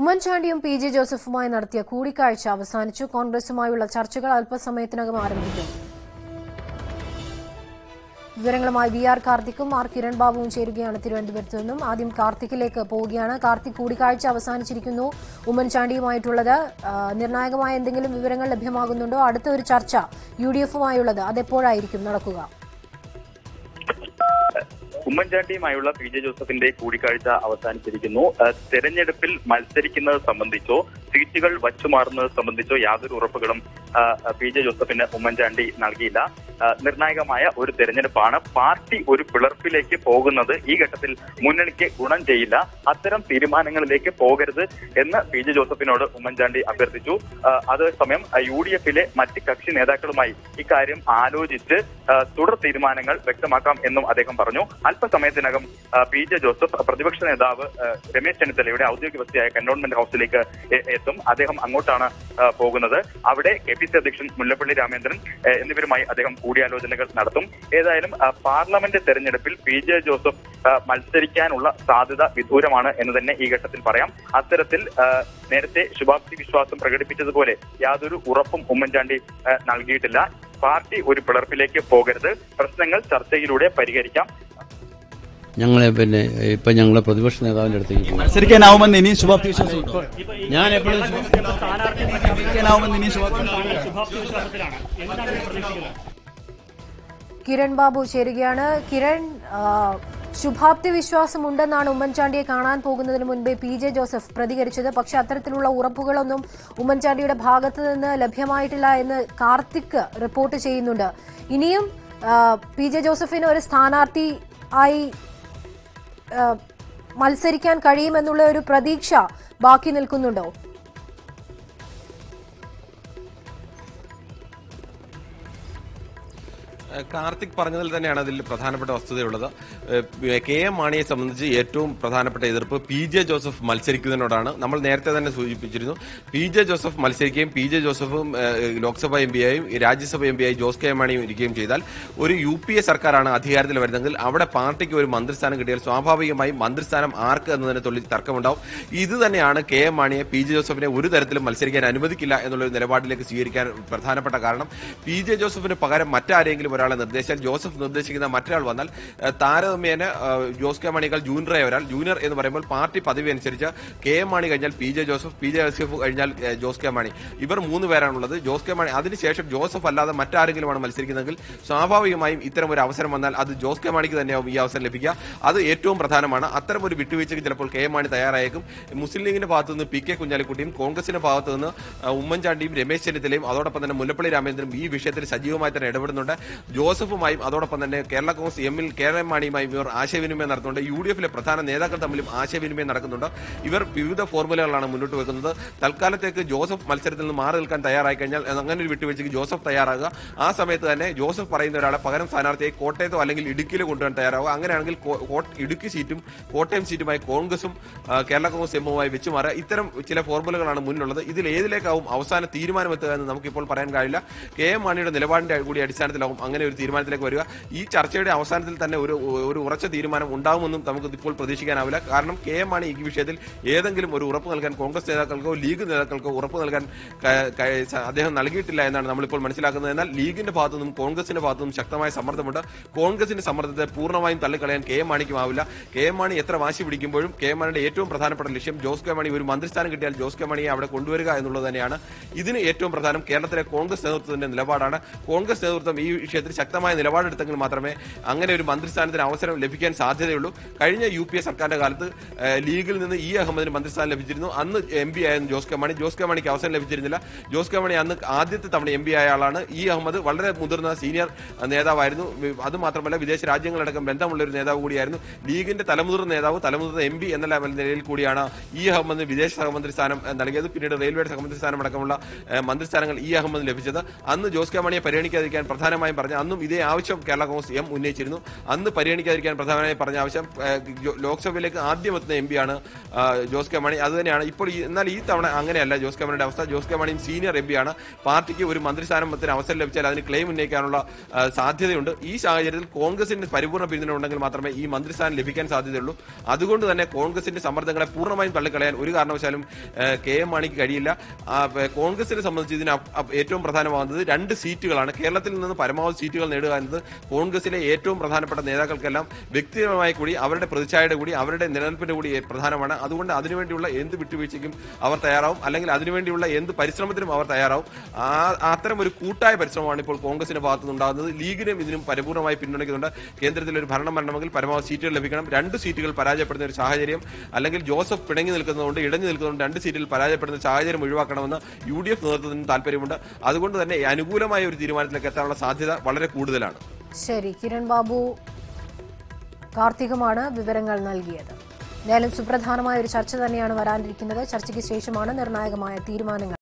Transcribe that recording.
ഉമ്മൻചാണ്ടിയും P J ജോസഫുമായി നടത്തിയ കൂടിക്കാഴ്ച അവസാനിച്ചു കോൺഗ്രസുമായുള്ള ചർച്ചകൾ അല്പസമയത്തിനകം ആരംഭിക്കും വിവരങ്ങളുമായി വി ആർ കാർത്തിക്കും ആർ കിരൺ ബാബുവും ചേരുകയാണ് തിരുവനന്തപുരത്ത് നിന്നും ആദ്യം കാർത്തിക്കിലേക്ക് പോവുകയാണ് കാർത്തിക് കൂടിക്കാഴ്ച അവസാനിച്ചിരിക്കുന്നു ഉമ്മൻചാണ്ടിയുമായിട്ടുള്ളത് ആ, നിർണായകമായ എന്തെങ്കിലും വിവരങ്ങൾ ലഭ്യമാകുന്നുണ്ടോ അടുത്ത ഒരു ചർച്ച യു ഡി എഫുമായുള്ളത് അതെപ്പോഴായിരിക്കും നടക്കുക ഉമ്മൻചാണ്ടിയുമായുള്ള പി ജെ ജോസഫിന്റെ കൂടിക്കാഴ്ച അവസാനിച്ചിരിക്കുന്നു ഏഹ് തെരഞ്ഞെടുപ്പിൽ മത്സരിക്കുന്നത് സംബന്ധിച്ചോ സീറ്റുകൾ വച്ചുമാറുന്നത് സംബന്ധിച്ചോ യാതൊരു ഉറപ്പുകളും ഏഹ് പി ജെ ജോസഫിന് ഉമ്മൻചാണ്ടി നൽകിയില്ല ഏഹ് നിർണായകമായ ഒരു തെരഞ്ഞെടുപ്പാണ് പാർട്ടി ഒരു പിളർപ്പിലേക്ക് പോകുന്നത് ഈ ഘട്ടത്തിൽ മുന്നണിക്ക് ഗുണം ചെയ്യില്ല അത്തരം തീരുമാനങ്ങളിലേക്ക് പോകരുത് എന്ന് പി ജെ ജോസഫിനോട് ഉമ്മൻചാണ്ടി അഭ്യർത്ഥിച്ചു ഏഹ് അതേസമയം യു ഡി എഫിലെ മറ്റ് കക്ഷി നേതാക്കളുമായി ഇക്കാര്യം ആലോചിച്ച് ഏഹ് തുടർ തീരുമാനങ്ങൾ വ്യക്തമാക്കാം എന്നും അദ്ദേഹം പറഞ്ഞു അല്പസമയത്തിനകം ഏഹ് പി ജെ ജോസഫ് പ്രതിപക്ഷ നേതാവ് ഏഹ് രമേശ് ചെന്നിത്തലയുടെ ഔദ്യോഗിക വസതിയായ കന്റോൺമെന്റ് ഹൌസിലേക്ക് എ- എത്തും അദ്ദേഹം അങ്ങോട്ടാണ് ഏഹ് പോകുന്നത് അവിടെ കെ പി സി അധ്യക്ഷൻ മുല്ലപ്പള്ളി രാമേന്ദ്രൻ ഏഹ് എന്നിവരുമായി അദ്ദേഹം കൂടിയാലോചനകൾ നടത്തും ഏതായാലും ഏഹ് പാർലമെന്റ് തെരഞ്ഞെടുപ്പിൽ പി ജെ ജോസഫ് ഏഹ് മത്സരിക്കാനുള്ള സാധ്യത വിദൂരമാണ് എന്ന് തന്നെ ഈ ഘട്ടത്തിൽ പറയാം അത്തരത്തിൽ ഏഹ് നേരത്തെ ശുഭാപ്തി വിശ്വാസം പ്രകടിപ്പിച്ചതുപോലെ യാതൊരു ഉറപ്പും ഉമ്മൻചാണ്ടി ഏഹ് നൽകിയിട്ടില്ല പാർട്ടി ഒരു പിളർപ്പിലേക്ക് പോകരുത് പ്രശ്നങ്ങൾ ചർച്ചയിലൂടെ പരിഹരിക്കാം ഞങ്ങളെ പിന്നെ ഇപ്പൊ ഞങ്ങളെ പ്രതിപക്ഷ നേതാവിന്റെ അടുത്തേക്ക് പോകും മത്സരിക്കാനാവുമെന്ന് ഇനിയും ശുഭാപ്തി വിശ്വാസമുണ്ടോ ഞാൻ എപ്പോഴും മത്സരിക്കാനാവുമെന്ന് ഇനിയും ശുഭാപ്തി കിരൺ ബാബു ചേരുകയാണ് കിരൺ ആ, ശുഭാപ്തി വിശ്വാസമുണ്ടെന്നാണ് ഉമ്മൻചാണ്ടിയെ കാണാൻ പോകുന്നതിന് മുൻപേ പി ജെ ജോസഫ് പ്രതികരിച്ചത് പക്ഷെ അത്തരത്തിലുള്ള ഉറപ്പുകളൊന്നും ഉമ്മൻചാണ്ടിയുടെ ഭാഗത്ത് നിന്ന് ലഭ്യമായിട്ടില്ല എന്ന് കാർത്തിക് റിപ്പോർട്ട് ചെയ്യുന്നുണ്ട് ഇനിയും ആ, പി ജെ ജോസഫിന് ഒരു സ്ഥാനാർത്ഥി ആയി ആ, മത്സരിക്കാൻ കഴിയുമെന്നുള്ള ഒരു പ്രതീക്ഷ ബാക്കി നിൽക്കുന്നുണ്ടോ ഏഹ് കാർത്തിക് പറഞ്ഞതിൽ തന്നെയാണ് അതിൽ പ്രധാനപ്പെട്ട വസ്തുതയുള്ളത് ഏഹ് കെ എം മാണിയെ സംബന്ധിച്ച് ഏറ്റവും പ്രധാനപ്പെട്ട എതിർപ്പ് പി ജെ ജോസഫ് മത്സരിക്കുന്നതിനോടാണ് നമ്മൾ നേരത്തെ തന്നെ സൂചിപ്പിച്ചിരുന്നു പി ജെ ജോസഫ് മത്സരിക്കുകയും പി ജെ ജോസഫും ഏഹ് ലോക്സഭ എം പിയായും രാജ്യസഭ എം പിയായി ജോസ് കെ എം മാണിയും ഇരിക്കുകയും ചെയ്താൽ ഒരു യു പി എ സർക്കാരാണ് അധികാരത്തിൽ വരുന്നതെങ്കിൽ അവിടെ പാർട്ടിക്ക് ഒരു മന്ത്രിസ്ഥാനം കിട്ടിയാൽ സ്വാഭാവികമായും മന്ത്രിസ്ഥാനം ആർക്ക് എന്നതിനെ തൊള്ളി തർക്കമുണ്ടാവും ഇത് തന്നെയാണ് കെ എം മാണിയെ പി ജെ ജോസഫിനെ ഒരു തരത്തിലും മത്സരിക്കാൻ അനുവദിക്കില്ല എന്നുള്ള ഒരു നിലപാടിലേക്ക് സ്വീകരിക്കാൻ പ്രധാനപ്പെട്ട കാരണം പി ജെ ജോസഫിന് പകരം മറ്റാരെങ്കിലും ഒരാളെ നിർദ്ദേശിച്ചാൽ ജോസഫ് നിർദ്ദേശിക്കുന്ന മറ്റൊരാൾ വന്നാൽ ഏഹ് താരതമ്യേന ഏഹ് ജോസ് കെ മാണിയേക്കാൾ ജൂനിയറായ ഒരാൾ ജൂനിയർ എന്ന് പറയുമ്പോൾ പാർട്ടി പദവി അനുസരിച്ച് കെ എം മാണി കഴിഞ്ഞാൽ P J Joseph P J Joseph കഴിഞ്ഞാൽ ഏഹ് ജോസ് കെ മാണി ഇവർ മൂന്ന് പേരാണുള്ളത് ജോസ് കെ മാണി അതിനുശേഷം ജോസഫ് അല്ലാതെ മറ്റാരെങ്കിലുമാണ് മത്സരിക്കുന്നതെങ്കിൽ സ്വാഭാവികമായും ഇത്തരം ഒരു അവസരം വന്നാൽ അത് ജോസ് കെ മാണിക്ക് തന്നെയാവും ഈ അവസരം ലഭിക്കുക അത് ഏറ്റവും പ്രധാനമാണ് അത്തരം ഒരു വിട്ടുവീഴ്ചയ്ക്ക് ചിലപ്പോൾ കെ എം മാണി തയ്യാറായേക്കും മുസ്ലിം ലീഗിന്റെ ഭാഗത്ത് നിന്ന് പി കെ കുഞ്ഞാലിക്കുട്ടിയും കോൺഗ്രസിന്റെ ഭാഗത്ത് നിന്ന് ആ, ഉമ്മൻചാണ്ടിയും രമേശ് ചെന്നിത്തലയും അതോടൊപ്പം തന്നെ മുല്ലപ്പള്ളി രാമേന്ദ്രനും ഈ വിഷയത്തിൽ സജീവമായി തന്നെ ഇടപെടുന്നുണ്ട് ജോസഫുമായും അതോടൊപ്പം തന്നെ കേരള കോൺഗ്രസ് എമ്മിൽ കെ എം മാണിയുമായും ഇവർ ആശയവിനിമയം നടത്തുന്നുണ്ട് യു ഡി എഫിലെ പ്രധാന നേതാക്കൾ തമ്മിലും ആശയവിനിമയം നടക്കുന്നുണ്ട് ഇവർ വിവിധ ഫോർമുലകളാണ് മുന്നോട്ട് വെക്കുന്നത് തൽക്കാലത്തേക്ക് ജോസഫ് മത്സരത്തിൽ നിന്ന് മാറി നിൽക്കാൻ തയ്യാറായി കഴിഞ്ഞാൽ അങ്ങനെ ഒരു വിട്ടുവീഴ്ചയ്ക്ക് ജോസഫ് തയ്യാറാകുക ആ സമയത്ത് തന്നെ ജോസഫ് പറയുന്ന ഒരാളെ പകരം സ്ഥാനാർത്ഥിയായി കോട്ടയത്തോ അല്ലെങ്കിൽ ഇടുക്കിയിലോ കൊണ്ടുവരാൻ തയ്യാറാവുക അങ്ങനെയാണെങ്കിൽ കോ- കോ- ഇടുക്കി സീറ്റും കോട്ടയം സീറ്റുമായി കോൺഗ്രസും ആ, കേരള കോൺഗ്രസ് എമ്മുമായി വെച്ച് മാറുക ഇത്തരം ചില ഫോർമുലകളാണ് മുന്നിലുള്ളത് ഇതിൽ ഏതിലേക്കാവും അവസാന തീരുമാനമെത്തുക എന്ന് നമുക്കിപ്പോൾ പറയാൻ കഴിയില്ല കെ എം മാണിയുടെ നിലപാടിന്റെ കൂടി അടിസ്ഥാനത്തിലാവും അങ്ങനെ ഒരു തീരുമാനത്തിലേക്ക് വരിക ഈ ചർച്ചയുടെ അവസാനത്തിൽ തന്നെ ഒരു ഒരു ഉറച്ച തീരുമാനം ഉണ്ടാകുമെന്നും നമുക്ക് ഇപ്പോൾ പ്രതീക്ഷിക്കാനാവില്ല കാരണം കെ എം മാണി ഈ വിഷയത്തിൽ ഏതെങ്കിലും ഒരു ഉറപ്പ് നൽകാൻ കോൺഗ്രസ് നേതാക്കൾക്കോ ലീഗ് നേതാക്കൾക്കോ ഉറപ്പ് നൽകാൻ ക- ക- അദ്ദേഹം നൽകിയിട്ടില്ല എന്നാണ് നമ്മളിപ്പോൾ മനസ്സിലാക്കുന്നത് എന്നാൽ ലീഗിന്റെ ഭാഗത്തു നിന്നും കോൺഗ്രസിന്റെ ഭാഗത്തു നിന്നും ശക്തമായ സമ്മർദ്ദമുണ്ട് കോൺഗ്രസിന്റെ സമ്മർദ്ദത്തെ പൂർണ്ണമായും തള്ളിക്കളയാൻ കെ എം മാണിക്കും ആവില്ല കെ എം മാണി എത്ര വാശി പിടിക്കുമ്പോഴും കെ എം മാണിയുടെ ഏറ്റവും പ്രധാനപ്പെട്ട ലക്ഷ്യം ജോസ് കെ മാണി ഒരു മന്ത്രിസ്ഥാനം കിട്ടിയാൽ ജോസ് കെ മാണിയെ അവിടെ കൊണ്ടുവരിക എന്നുള്ളത് തന്നെയാണ് ഇതിന് ഏറ്റവും പ്രധാനം കേരളത്തിലെ കോൺഗ്രസ് നേതൃത്വത്തിന്റെ നിലപാടാണ് കോൺഗ്രസ് നേതൃത്വം ഈ വിഷയത്തിൽ ശക്തമായ നിലപാടെടുത്തെങ്കിൽ മാത്രമേ അങ്ങനെ ഒരു മന്ത്രിസ്ഥാനത്തിന് അവസരം ലഭിക്കാൻ സാധ്യതയുള്ളൂ കഴിഞ്ഞ യു പി എ സർക്കാരിന്റെ കാലത്ത് ഏഹ്, ലീഗിൽ നിന്ന് ഇ അഹമ്മദിന് മന്ത്രിസ്ഥാനം ലഭിച്ചിരുന്നു അന്ന് എം പി ആയിരുന്നു ജോസ് കെ മാണി ജോസ് കെ മാണിക്ക് അവസരം ലഭിച്ചിരുന്നില്ല ജോസ് കെ മാണി അന്ന് ആദ്യത്തെ തവണ എം പി ആയ ആളാണ് ഇ അഹമ്മദ് വളരെ മുതിർന്ന സീനിയർ അഹ്, നേതാവായിരുന്നു വി- അത് മാത്രമല്ല വിദേശ രാജ്യങ്ങളടക്കം ബന്ധമുള്ള ഒരു നേതാവ് കൂടിയായിരുന്നു ലീഗിന്റെ തലമുതിർന്ന നേതാവ് തലമുതിർന്ന എം പി എന്ന ലെവൽ നിലയിൽ കൂടിയാണ് ഇ അഹമ്മദിന് വിദേശ സഹമന്ത്രി സ്ഥാനം ഏഹ്, നൽകിയത് പിന്നീട് റെയിൽവേ സഹമന്ത്രി സ്ഥാനം അടക്കമുള്ള ഏഹ്, മന്ത്രിസ്ഥാനങ്ങൾ ഇ അഹമ്മദ് ലഭിച്ചത് അന്ന് ജോസ് കെ മാണിയെ പരിഗണിക്കാതിരിക്കാൻ പ്രധാനമായും പറഞ്ഞ അന്നും ഇതേ ആവശ്യം കേരള കോൺഗ്രസ് എം ഉന്നയിച്ചിരുന്നു അന്ന് പരിഗണിക്കാതിരിക്കാൻ പ്രധാനമായി പറഞ്ഞ ആവശ്യം ഏഹ്, ജോ- ലോക്സഭയിലേക്ക് ആദ്യം എത്തുന്ന എം പിയാണ് ജോസ് കെ മാണി അത് തന്നെയാണ് ഇപ്പോൾ ഈ- എന്നാൽ ഈ തവണ അങ്ങനെയല്ല ജോസ് കെ മാണിയുടെ അവസ്ഥ ജോസ് കെ മാണിയും സീനിയർ എം പിയാണ് പാർട്ടിക്ക് ഒരു മന്ത്രിസ്ഥാനത്തിന് അവസരം ലഭിച്ചാൽ അതിന് ക്ലെയിം ഉന്നയിക്കാനുള്ള ആ, സാധ്യതയുണ്ട് ഈ സാഹചര്യത്തിൽ കോൺഗ്രസിന്റെ പരിപൂർണ്ണ പിന്തുണ ഉണ്ടെങ്കിൽ മാത്രമേ ഈ മന്ത്രിസ്ഥാനം ലഭിക്കാൻ സാധ്യതയുള്ളൂ അതുകൊണ്ട് തന്നെ കോൺഗ്രസിന്റെ സമ്മർദ്ദങ്ങളെ പൂർണ്ണമായും തള്ളിക്കളയാൻ ഒരു കാരണവശാലും ആ, കെ എം മാണിക്ക് കഴിയില്ല ആ, പ- കോൺഗ്രസിനെ സംബന്ധിച്ച് ഇതിന് അപ്- അപ് ഏറ്റവും പ്രധാനമാകുന്നത് രണ്ട് സീറ്റുകളാണ് കേരളത്തിൽ നിന്ന് പരമാവധി സീറ്റുകൾ നേടുക എന്നത് കോൺഗ്രസിലെ ഏറ്റവും പ്രധാനപ്പെട്ട നേതാക്കൾക്കെല്ലാം വ്യക്തിപരമായി കൂടി അവരുടെ പ്രതിച്ഛായയുടെ കൂടി അവരുടെ നിലനിൽപ്പിന്റെ കൂടി പ്രധാനമാണ് അതുകൊണ്ട് അതിനുവേണ്ടിയുള്ള എന്ത് വിട്ടുവീഴ്ചയ്ക്കും അവർ തയ്യാറാവും അല്ലെങ്കിൽ അതിനുവേണ്ടിയുള്ള എന്ത് പരിശ്രമത്തിനും അവർ തയ്യാറാവും ആ അത്തരം ഒരു കൂട്ടായ പരിശ്രമമാണ് ഇപ്പോൾ കോൺഗ്രസിന്റെ ഭാഗത്തുനിന്ന് ഉണ്ടാകുന്നത് ലീഗിനും ഇതിനും പരിപൂർണ്ണമായി പിന്തുണയ്ക്കുന്നുണ്ട് കേന്ദ്രത്തിൽ ഒരു ഭരണം വരണമെങ്കിൽ പരമാവധി സീറ്റുകൾ ലഭിക്കണം രണ്ട് സീറ്റുകൾ പരാജയപ്പെടുന്ന ഒരു സാഹചര്യം അല്ലെങ്കിൽ ജോസഫ് പിണങ്ങി നിൽക്കുന്നതുകൊണ്ട് ഇടഞ്ഞു നിൽക്കുന്നതുകൊണ്ട് രണ്ട് സീറ്റിൽ പരാജയപ്പെടുന്ന സാഹചര്യം ഒഴിവാക്കണമെന്ന് യു ഡി എഫ് നേതൃത്വത്തിന് താല്പര്യമുണ്ട് അതുകൊണ്ട് തന്നെ അനുകൂലമായ ഒരു തീരുമാനത്തിലേക്ക് എത്താനുള്ള സാധ്യത വളരെ കൂടുതലാണ് ശരി കിരൺ ബാബു കാർത്തികമാണ് വിവരങ്ങൾ നൽകിയത് എന്തായാലും സുപ്രധാനമായ ഒരു ചർച്ച തന്നെയാണ് വരാനിരിക്കുന്നത് ചർച്ചയ്ക്ക് ശേഷമാണ് നിർണായകമായ തീരുമാനങ്ങൾ